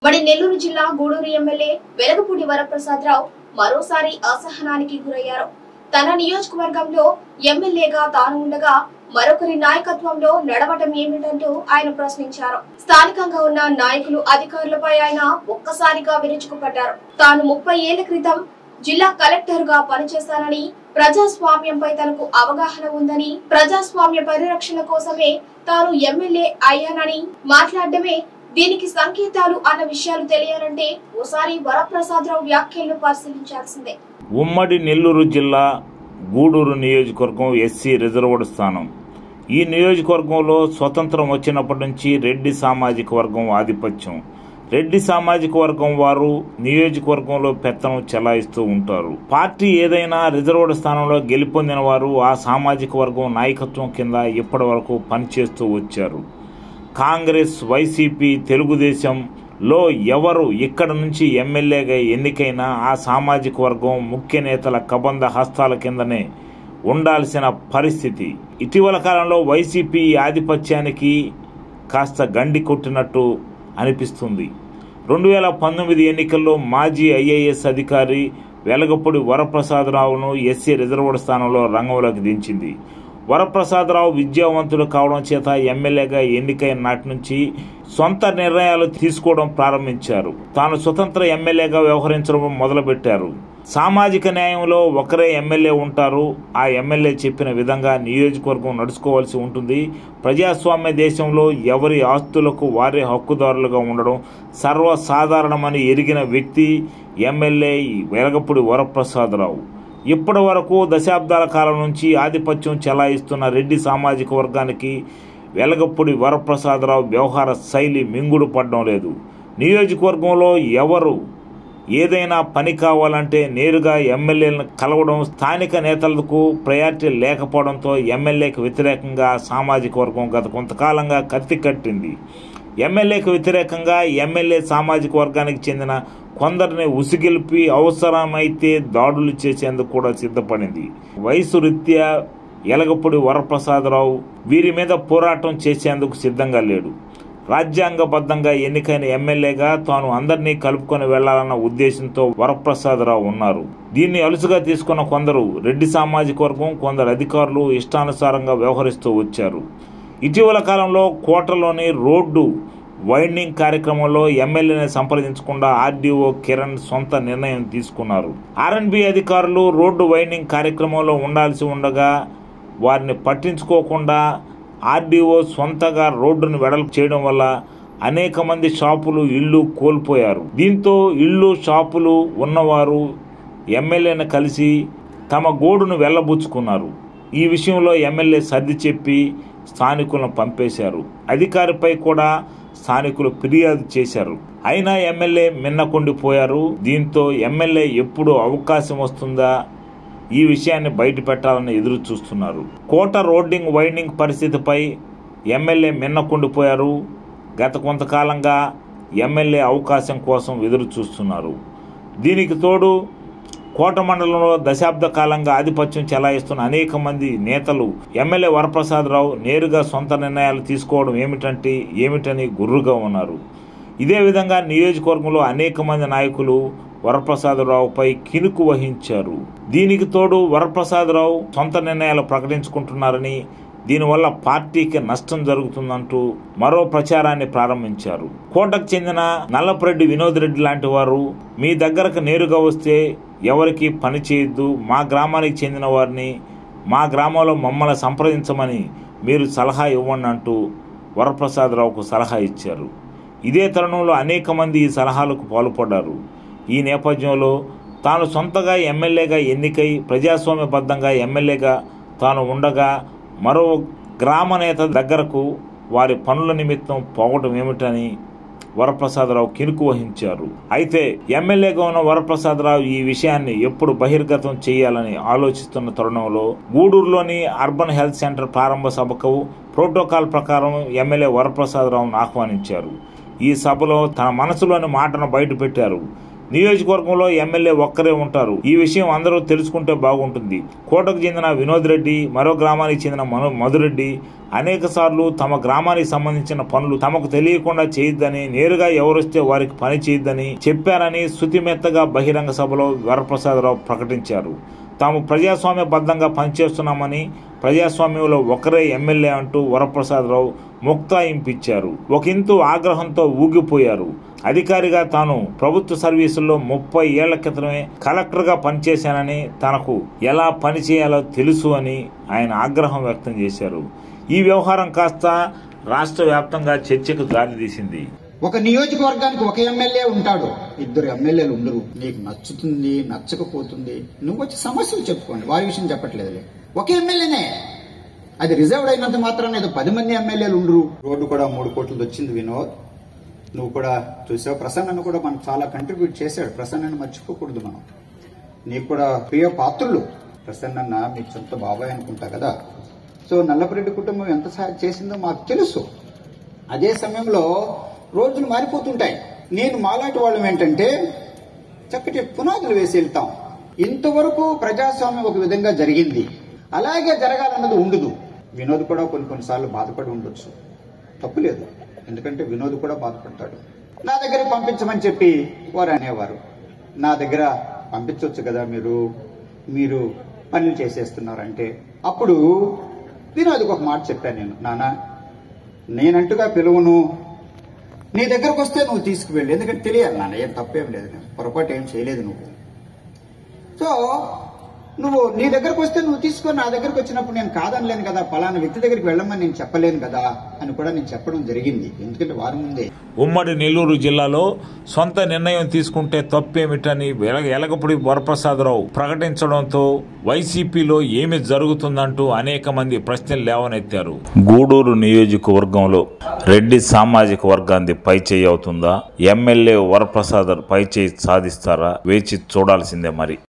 ఉమ్మడి నెల్లూరు జిల్లా గూడూరు ఎమ్మెల్యే వెలగపూడి వరప్రసాదరావు మరోసారి అసహనానికి గురయ్యారు తన నియోజకవర్గంలో ఎమ్మెల్యేగా తాను ఉండగా మరొకరి నాయకత్వంలో నడవటం ఏమిటంటూ ఆయన ప్రశ్నించారు స్థానికంగా ఉన్న నాయకులు అధికారులపై ఆయన ఒక్కసారిగా విరుచుకుపడ్డారు తాను ముప్పై ఏళ్ల క్రితం జిల్లా కలెక్టర్ గా పనిచేశానని ప్రజాస్వామ్యంపై తనకు అవగాహన ఉందని ప్రజాస్వామ్య పరిరక్షణ కోసమే తాను ఎమ్మెల్యే అయ్యానని మాట్లాడడమే దీనికి సంకేతాలు అన్న విషయాలు తెలియాలంటే ఓసారి వరప్రసాదరావు వ్యాఖ్యలను పరిశీలించాల్సిందే ఉమ్మడి నెల్లూరు జిల్లా గూడూరు నియోజకవర్గం ఎస్సీ రిజర్వ్డ్ స్థానం ఈ నియోజకవర్గంలో స్వతంత్రం వచ్చినప్పటి నుంచి రెడ్డి సామాజిక వర్గం ఆధిపత్యం రెడ్డి సామాజిక వర్గం వారు నియోజకవర్గంలో పెత్తనం చెలాయిస్తూ ఉంటారు పార్టీ ఏదైనా రిజర్వ్డ్ స్థానంలో గెలుపొందిన వారు ఆ సామాజిక వర్గం నాయకత్వం కింద ఇప్పటి వరకు పనిచేస్తూ వచ్చారు కాంగ్రెస్ వైసీపీ తెలుగుదేశం లో ఎవరు ఇక్కడ నుంచి ఎమ్మెల్యేగా ఎన్నికైనా ఆ సామాజిక వర్గం ముఖ్య నేతల కబంధ హస్తాల కిందనే ఉండాల్సిన పరిస్థితి ఇటీవల కాలంలో వైసీపీ ఆధిపత్యానికి కాస్త గండి కొట్టినట్టు అనిపిస్తుంది రెండు వేల పంతొమ్మిది ఎన్నికల్లో మాజీ ఐఏఎస్ అధికారి వెలగపూడి వరప్రసాదరావును ఎస్సీ రిజర్వ్డ్ స్థానంలో రంగంలోకి దించింది వరప్రసాదరావు విద్యావంతుడు కావడం చేత ఎమ్మెల్యేగా ఎన్నికైన నాటి నుంచి సొంత నిర్ణయాలు తీసుకోవడం ప్రారంభించారు తాను స్వతంత్ర ఎమ్మెల్యేగా వ్యవహరించడం మొదలుపెట్టారు సామాజిక న్యాయంలో ఒకరే ఎమ్మెల్యే ఉంటారు ఆ ఎమ్మెల్యే చెప్పిన విధంగా నియోజకవర్గం నడుచుకోవాల్సి ఉంటుంది ప్రజాస్వామ్య దేశంలో ఎవరి ఆస్తులకు వారే హక్కుదారులుగా ఉండడం సర్వసాధారణమని ఎరిగిన వ్యక్తి ఎమ్మెల్యే వెలగపూడి వరప్రసాదరావు ఇప్పటి వరకు దశాబ్దాల కాలం నుంచి ఆధిపత్యం చెలాయిస్తున్న రెడ్డి సామాజిక వర్గానికి వెలగపూడి వరప్రసాదరావు వ్యవహార శైలి మింగుడు పడడం లేదు నియోజకవర్గంలో ఎవరు ఏదైనా పని కావాలంటే నేరుగా ఎమ్మెల్యేలను కలవడం స్థానిక నేతలకు ప్రయారిటీ లేకపోవడంతో ఎమ్మెల్యేకి వ్యతిరేకంగా సామాజిక వర్గం గత కొంతకాలంగా కత్తి కట్టింది ఎమ్మెల్యేకు వ్యతిరేకంగా ఎమ్మెల్యే సామాజిక వర్గానికి చెందిన కొందరిని ఉసిగెలిపి అవసరమైతే దాడులు చేసేందుకు కూడా సిద్ధపడింది వయసు రీత్యా ఎలగపూడి వరప్రసాదరావు వీరి మీద పోరాటం చేసేందుకు సిద్ధంగా లేడు రాజ్యాంగబద్ధంగా ఎన్నికైన ఎమ్మెల్యేగా తాను అందరినీ కలుపుకొని వెళ్లాలన్న ఉద్దేశంతో వరప్రసాదరావు ఉన్నారు దీన్ని అలుసుగా తీసుకున్న కొందరు రెడ్డి సామాజిక వర్గం కొందరు అధికారులు ఇష్టానుసారంగా వ్యవహరిస్తూ వచ్చారు ఇటీవల కాలంలో కోటలోని రోడ్డు వైండింగ్ కార్యక్రమంలో ఎమ్మెల్యేని సంప్రదించకుండా ఆర్డీఓ కిరణ్ సొంత నిర్ణయం తీసుకున్నారు ఆర్ఎన్బి అధికారులు రోడ్డు వైండింగ్ కార్యక్రమంలో ఉండాల్సి ఉండగా వారిని పట్టించుకోకుండా ఆర్డీఓ సొంతగా రోడ్డును వెడల్పు చేయడం వల్ల అనేక మంది షాపులు ఇళ్ళు కోల్పోయారు దీంతో ఇళ్ళు షాపులు ఉన్నవారు ఎమ్మెల్యేని కలిసి తమ గోడును వెళ్ళబుచ్చుకున్నారు ఈ విషయంలో ఎమ్మెల్యే సర్ది చెప్పి స్థానికులను పంపేశారు అధికారిపై కూడా స్థానికులు ఫిర్యాదు చేశారు అయినా ఎమ్మెల్యే మిన్నకుండిపోయారు దీంతో ఎమ్మెల్యే ఎప్పుడు అవకాశం వస్తుందా ఈ విషయాన్ని బయట పెట్టాలని ఎదురు చూస్తున్నారు కోట రోడ్డింగ్ వైండింగ్ పరిస్థితిపై ఎమ్మెల్యే మిన్నకుండిపోయారు గత కొంతకాలంగా ఎమ్మెల్యే అవకాశం కోసం ఎదురు చూస్తున్నారు దీనికి తోడు కోట మండలంలో దశాబ్ద కాలంగా ఆధిపత్యం చెలాయిస్తున్న అనేక మంది నేతలు ఎమ్మెల్యే వరప్రసాదరావు నేరుగా సొంత నిర్ణయాలు తీసుకోవడం ఏమిటంటే ఏమిటని గుర్రుగా ఉన్నారు ఇదే విధంగా నియోజకవర్గంలో అనేక మంది నాయకులు వరప్రసాదరావుపై కినుకు వహించారు దీనికి తోడు వరప్రసాదరావు సొంత నిర్ణయాలు ప్రకటించుకుంటున్నారని దీనివల్ల పార్టీకి నష్టం జరుగుతుందంటూ మరో ప్రచారాన్ని ప్రారంభించారు కోటకు చెందిన నల్లపురెడ్డి వినోద్ రెడ్డి లాంటి వారు మీ దగ్గరకు నేరుగా వస్తే ఎవరికి పని చేయొద్దు మా గ్రామానికి చెందిన వారిని మా గ్రామంలో మమ్మల్ని సంప్రదించమని మీరు సలహా ఇవ్వండి అంటూ వరప్రసాదరావుకు సలహా ఇచ్చారు ఇదే తరుణంలో అనేక మంది ఈ సలహాలకు పాల్పడ్డారు ఈ నేపథ్యంలో తాను సొంతగా ఎమ్మెల్యేగా ఎన్నికై ప్రజాస్వామ్యబద్ధంగా ఎమ్మెల్యేగా తాను ఉండగా మరో గ్రామ నేత దగ్గరకు వారి పనుల నిమిత్తం పోవటం ఏమిటని వరప్రసాదరావు కినుకు వహించారు అయితే ఎమ్మెల్యేగా ఉన్న వరప్రసాదరావు ఈ విషయాన్ని ఎప్పుడు బహిర్గతం చేయాలని ఆలోచిస్తున్న తరుణంలో గూడూరులోని అర్బన్ హెల్త్ సెంటర్ ప్రారంభ సభకు ప్రోటోకాల్ ప్రకారం ఎమ్మెల్యే వరప్రసాదరావును ఆహ్వానించారు ఈ సభలో తన మనసులోని మాటను బయటపెట్టారు నియోజకవర్గంలో ఎమ్మెల్యే ఒక్కరే ఉంటారు ఈ విషయం అందరూ తెలుసుకుంటే బాగుంటుంది కోటకు చెందిన వినోద్ రెడ్డి మరో గ్రామానికి చెందిన మను మధురెడ్డి అనేక సార్లు తమ గ్రామానికి సంబంధించిన పనులు తమకు తెలియకుండా చేయొద్దని నేరుగా ఎవరొస్తే వారికి పని చేయొద్దని చెప్పారని శృతిమెత్తగా బహిరంగ సభలో వరప్రసాదరావు ప్రకటించారు తాము ప్రజాస్వామ్యబద్ధంగా పనిచేస్తున్నామని ప్రజాస్వామ్యంలో ఒకరే ఎమ్మెల్యే అంటూ వరప్రసాదరావు ముక్తాయింపిచ్చారు ఒకంతు ఆగ్రహంతో ఊగిపోయారు అధికారిగా తాను ప్రభుత్వ సర్వీసుల్లో ముప్పై ఏళ్ల క్రితమే కలెక్టర్గా పనిచేశానని తనకు ఎలా పనిచేయాలో తెలుసు అని ఆయన ఆగ్రహం వ్యక్తం చేశారు ఈ వ్యవహారం కాస్త రాష్ట్ర వ్యాప్తంగా చర్చకు దారితీసింది ఒక నియోజకవర్గానికి ఒక ఎమ్మెల్యే ఉంటాడు ఇద్దరు ఎమ్మెల్యేలు ఉండరు నీకు నచ్చుతుంది నచ్చకపోతుంది నువ్వు వచ్చి సమస్యలు చెప్పుకోండి వారి విషయం చెప్పట్లేదులే ఒక ఎమ్మెల్యేనే అది రిజర్వ్డ్ అయినంత మాత్రాన ఏదో పది మంది ఎమ్మెల్యేలు ఉండరు రోడ్డు కూడా మూడు కోట్లది వచ్చింది వినోద్ నువ్వు కూడా చూసావు ప్రసన్నను కూడా మనకు చాలా కంట్రిబ్యూట్ చేశాడు ప్రసన్నను మర్చిపోకూడదు మనం నీకు కూడా ప్రియ పాత్రులు ప్రసన్నన్న మీకు సొంత బాబాయ్ అనుకుంటా కదా సో నల్లపరెడ్డి కుటుంబం ఎంత సహాయం చేసిందో మాకు తెలుసు అదే సమయంలో రోజులు మారిపోతుంటాయి నేను మాలాంటి వాళ్ళం ఏంటంటే చక్కటి పునాదులు వేసి వెళ్తాం ఇంతవరకు ప్రజాస్వామ్యం ఒక విధంగా జరిగింది అలాగే జరగాలన్నది ఉండదు వినోద్ కూడా కొన్ని కొన్నిసార్లు బాధపడి ఉండొచ్చు తప్పు లేదు ఎందుకంటే వినోద్ కూడా బాధపడతాడు నా దగ్గర పంపించమని చెప్పి వారు అనేవారు నా దగ్గర పంపించవచ్చు కదా మీరు మీరు పనులు చేసేస్తున్నారంటే అప్పుడు వినోద్కి ఒక మాట చెప్పాను నేను నానా నేనంటుగా పిలువను నీ దగ్గరకు వస్తే నువ్వు తీసుకువెళ్ళు ఎందుకంటే తెలియాలి నాన్న ఏం తప్పేం లేదు నేను పొరపాటు ఏం చేయలేదు నువ్వు సో నువ్వు నీ దగ్గరకు వస్తే నువ్వు తీసుకొని నా దగ్గరకు వచ్చినప్పుడు నేను కాదనలేను కదా పలానా వ్యక్తి దగ్గరికి వెళ్ళమని నేను చెప్పలేను కదా అని కూడా నేను చెప్పడం జరిగింది ఎందుకంటే వారి ముందే ఉమ్మడి నెల్లూరు జిల్లాలో సొంత నిర్ణయం తీసుకుంటే తప్పేమిటని వెల- ఎలగపూడి వరప్రసాదరావు ప్రకటించడంతో వైసీపీలో ఏమి జరుగుతుందంటూ అనేక మంది ప్రశ్నలు లేవనెత్తారు గూడూరు నియోజకవర్గంలో రెడ్డి సామాజిక వర్గాన్ని పైచేయి అవుతుందా ఎమ్మెల్యే వరప్రసాదర్ పైచేయి సాధిస్తారా వేచి చూడాల్సిందే మరి